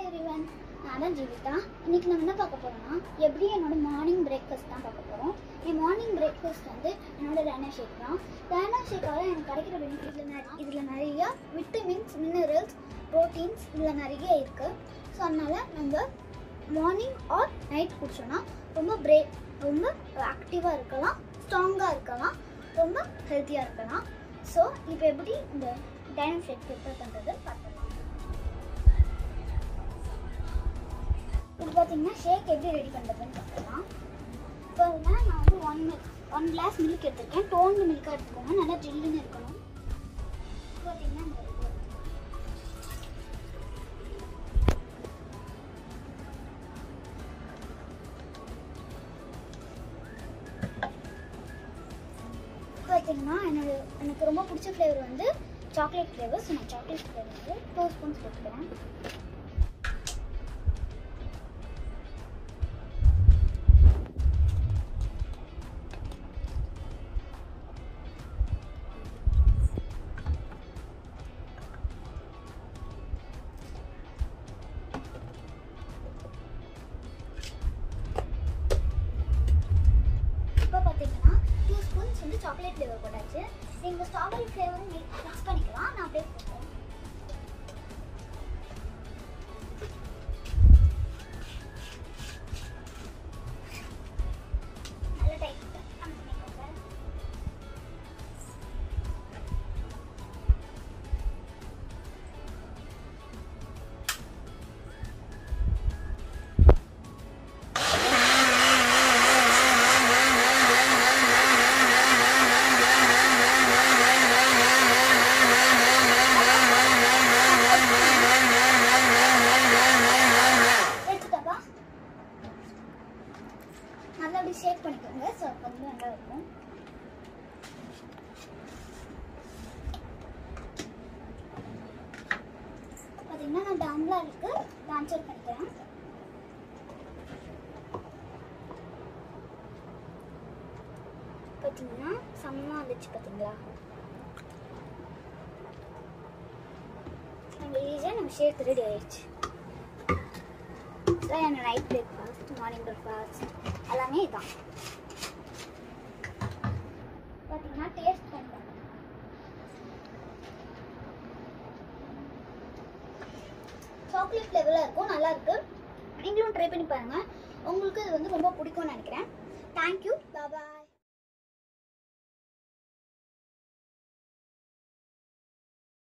Everyone நான் தான் ஜீவிதா இன்னைக்கு நம்ம என்ன பார்க்க போறோம்னா எப்படி என்னோட மார்னிங் பிரேக்ஃபாஸ்ட் தான் பார்க்க போறோம் என் மார்னிங் பிரேக்ஃபாஸ்ட் வந்து என்னோட ரேனா ஷேக் தான் ரேனா ஷேக்கால எனக்கு கிடைக்கிற பெனிஃபிட் இதில் இதில் நிறைய விட்டமின்ஸ் மினரல்ஸ் ப்ரோட்டீன்ஸ் இதில் நிறைய இருக்கு ஸோ அதனால நம்ம மார்னிங் ஆர் நைட் குடிச்சோன்னா ரொம்ப பிரேக் ரொம்ப ஆக்டிவாக இருக்கலாம் ஸ்ட்ராங்காக இருக்கலாம் ரொம்ப ஹெல்த்தியாக இருக்கலாம் ஸோ இப்போ எப்படி இந்த டைனம் ஷேக் ப்ரிப்பேர் பண்ணுறது பார்க்கலாம் இது பார்த்தீங்கன்னா ஷேக் எப்படி ரெடி பண்ணுறதுன்னு பார்க்கலாம் இப்போ வந்து நான் வந்து one milk one glass milk எடுத்திருக்கேன் டோன்டு மில்காக எடுத்துக்கோங்க நல்லா ஜில்லுன்னு இருக்கணும் இப்போ பார்த்தீங்கன்னா இந்த இது. பார்த்தீங்கன்னா என்னோட எனக்கு ரொம்ப பிடிச்ச ஃப்ளேவர் வந்து சாக்லேட் ஃப்ளேவர் ஸோ நான் சாக்லேட் ஃப்ளேவர் வந்து டூ ஸ்பூன்ஸ் போட்டுக்கிறேன் இப்போ பார்த்தீங்கன்னா டூ ஸ்பூன்ஸ் வந்து சாக்லேட் ஃப்ளேவர் போட்டாச்சு நீங்கள் ஸ்ட்ராபெரி ஃப்ளேவரும் மிக்ஸ் பண்ணிக்கலாம் நான் அப்படியே போட்டேன் நல்ல டைட் பண்ணிக்கோங்க எடுத்துட்டப்பா நல்லா அப்படி ஷேக் பண்ணிக்கோங்க ஸோ அப்போ வந்து நல்லா இருக்கும் பார்த்தீங்கன்னா நான் டம்ளருக்கு ட்ரான்ஸ்ஃபர் பண்ணிக்கிறேன் பார்த்தீங்கன்னா செம்ம வந்துச்சு பார்த்தீங்களா நம்ம ஈஸியாக நம்ம ஷேக் ரெடி ஆயிடுச்சு இதான் என்னோட நைட் பிரேக்ஃபாஸ்ட் மார்னிங் பிரேக்ஃபாஸ்ட் எல்லாமே இதான் பார்த்தீங்கன்னா டேஸ்ட் பண்ணுறேன் சாக்லேட் ஃப்ளேவரில் இருக்கும் நல்லா இருக்கு நீங்களும் ட்ரை பண்ணி பாருங்க உங்களுக்கு இது வந்து ரொம்ப பிடிக்கும்னு நினைக்கிறேன் தேங்க்யூ பாய்